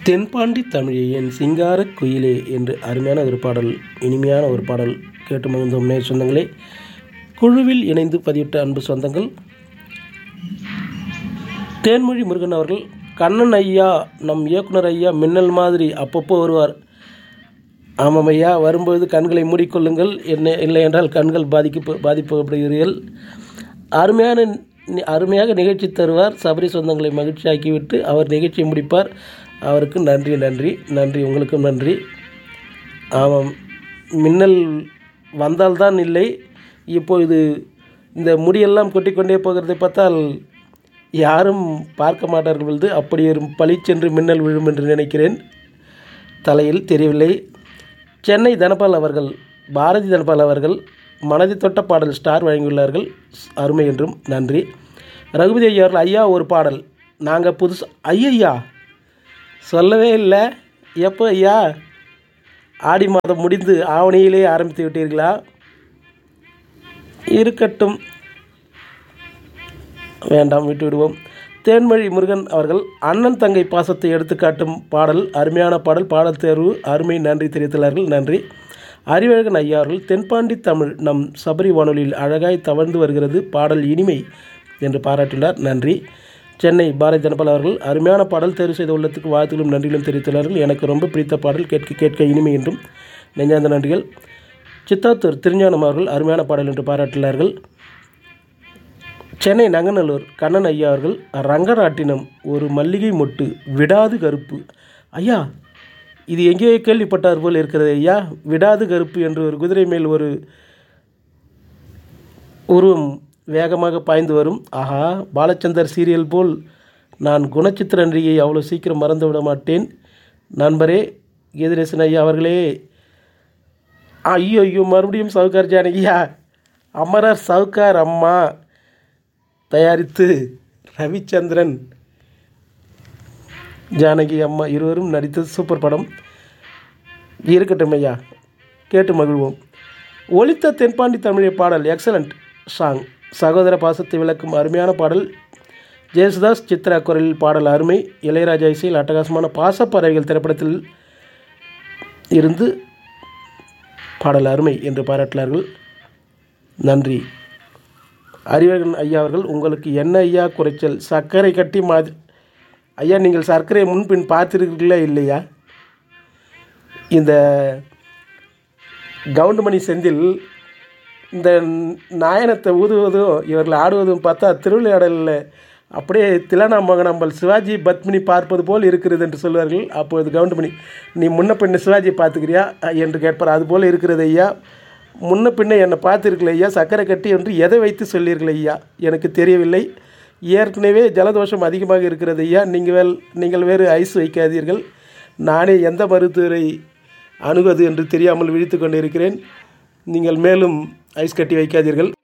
தென்பாண்டி தமிழே என் சிங்காரக் குயிலே என்று அருமையான ஒரு பாடல் இனிமையான ஒரு பாடல் கேட்டு மகிழ்ந்தோம் நேர் சொந்தங்களே குழுவில் இணைந்து பதிவிட்ட அன்பு சொந்தங்கள் தேன்மொழி முருகன் அவர்கள் கண்ணன் ஐயா நம் இயக்குனர் ஐயா மின்னல் மாதிரி அப்பப்போ வருவார் ஆமாம் ஐயா வரும்பொழுது கண்களை மூடிக்கொள்ளுங்கள் என்ன இல்லை என்றால் கண்கள் பாதிக்க பாதிக்கப்படுகிறீர்கள் அருமையான நி- அருமையாக நிகழ்ச்சி தருவார் சபரி சொந்தங்களை மகிழ்ச்சியாக்கிவிட்டு அவர் நிகழ்ச்சியை முடிப்பார் அவருக்கு நன்றி நன்றி நன்றி உங்களுக்கும் நன்றி ஆமாம் மின்னல் வந்தால்தான் இல்லை இப்போ இது இந்த முடியெல்லாம் கொட்டிக்கொண்டே போகிறதை பார்த்தால் யாரும் பார்க்க மாட்டார்கள் பொழுது அப்படி ஒரு பளிச்சென்று மின்னல் விழும் என்று நினைக்கிறேன் தலையில் தெரியவில்லை சென்னை தனபால் அவர்கள் பாரதி தனபால் அவர்கள் மனதை தொட்ட பாடல் ஸ்டார் வழங்கியுள்ளார்கள் அருமை என்றும் நன்றி ரகுபதி ஐயா அவர்கள் ஐயா ஒரு பாடல் நாங்கள் புதுசு ஐயையா சொல்லவே இல்லை எப்போ ஐயா ஆடி மாதம் முடிந்து ஆவணியிலே ஆரம்பித்து விட்டீர்களா இருக்கட்டும் வேண்டாம் விட்டு விடுவோம் தேன்மொழி முருகன் அவர்கள் அண்ணன் தங்கை பாசத்தை எடுத்துக்காட்டும் பாடல் அருமையான பாடல் பாடல் தேர்வு அருமை நன்றி தெரிவித்துள்ளார்கள் நன்றி அறிவழகன் ஐயா அவர்கள் தென்பாண்டி தமிழ் நம் சபரி வானொலியில் அழகாய் தவழ்ந்து வருகிறது பாடல் இனிமை என்று பாராட்டியுள்ளார் நன்றி சென்னை பாரதி ஜனபால் அவர்கள் அருமையான பாடல் தேர்வு செய்த உள்ளத்துக்கு வாழ்த்துகளும் நன்றிகளும் தெரிவித்துள்ளார்கள் எனக்கு ரொம்ப பிடித்த பாடல் கேட்க கேட்க இனிமை என்றும் நெஞ்சார்ந்த நன்றிகள் சித்தாத்தூர் திருஞானம் அவர்கள் அருமையான பாடல் என்று பாராட்டியுள்ளார்கள் சென்னை நங்கநல்லூர் கண்ணன் ஐயா அவர்கள் ரங்கராட்டினம் ஒரு மல்லிகை மொட்டு விடாது கருப்பு ஐயா இது எங்கேயோ கேள்விப்பட்டார் போல் இருக்கிறது ஐயா விடாது கருப்பு என்று ஒரு குதிரை மேல் ஒரு உருவம் வேகமாக பாய்ந்து வரும் ஆஹா பாலச்சந்தர் சீரியல் போல் நான் குணச்சித்திர நடிகையை அவ்வளோ சீக்கிரம் மறந்து விட மாட்டேன் நண்பரே கீதரேசன் ஐயா அவர்களே ஐயோ ஐயோ மறுபடியும் சவுகார் ஜானகியா அமரர் சவுகார் அம்மா தயாரித்து ரவிச்சந்திரன் ஜானகி அம்மா இருவரும் நடித்த சூப்பர் படம் இருக்கட்டும் ஐயா கேட்டு மகிழ்வோம் ஒலித்த தென்பாண்டி தமிழை பாடல் எக்ஸலண்ட் சாங் சகோதர பாசத்தை விளக்கும் அருமையான பாடல் ஜெயசுதாஸ் சித்ரா குரலில் பாடல் அருமை இளையராஜா இசையில் அட்டகாசமான பாசப்பறவைகள் திரைப்படத்தில் இருந்து பாடல் அருமை என்று பாராட்டினார்கள் நன்றி அறிவழகன் ஐயா அவர்கள் உங்களுக்கு என்ன ஐயா குறைச்சல் சர்க்கரை கட்டி மாதிரி ஐயா நீங்கள் சர்க்கரையை முன்பின் பார்த்துருக்கீங்களா இல்லையா இந்த கவுண்டமணி செந்தில் இந்த நாயனத்தை ஊதுவதும் இவர்கள் ஆடுவதும் பார்த்தா திருவிளையாடலில் அப்படியே திலனாமகனம்பல் சிவாஜி பத்மினி பார்ப்பது போல் இருக்கிறது என்று சொல்வார்கள் அப்பொழுது கவுண்டமணி நீ முன்ன பின்ன சிவாஜியை பார்த்துக்கிறியா என்று கேட்பார் அதுபோல் இருக்கிறது ஐயா முன்ன பின்ன என்னை பார்த்துருக்கல ஐயா சக்கரை கட்டி என்று எதை வைத்து சொல்லீர்கள் ஐயா எனக்கு தெரியவில்லை ஏற்கனவே ஜலதோஷம் அதிகமாக இருக்கிறது ஐயா நீங்கள் வேல் நீங்கள் வேறு ஐஸ் வைக்காதீர்கள் நானே எந்த மருத்துவரை அணுகுவது என்று தெரியாமல் விழித்து கொண்டிருக்கிறேன் நீங்கள் மேலும் ஐஸ் கட்டி வைக்காதீர்கள்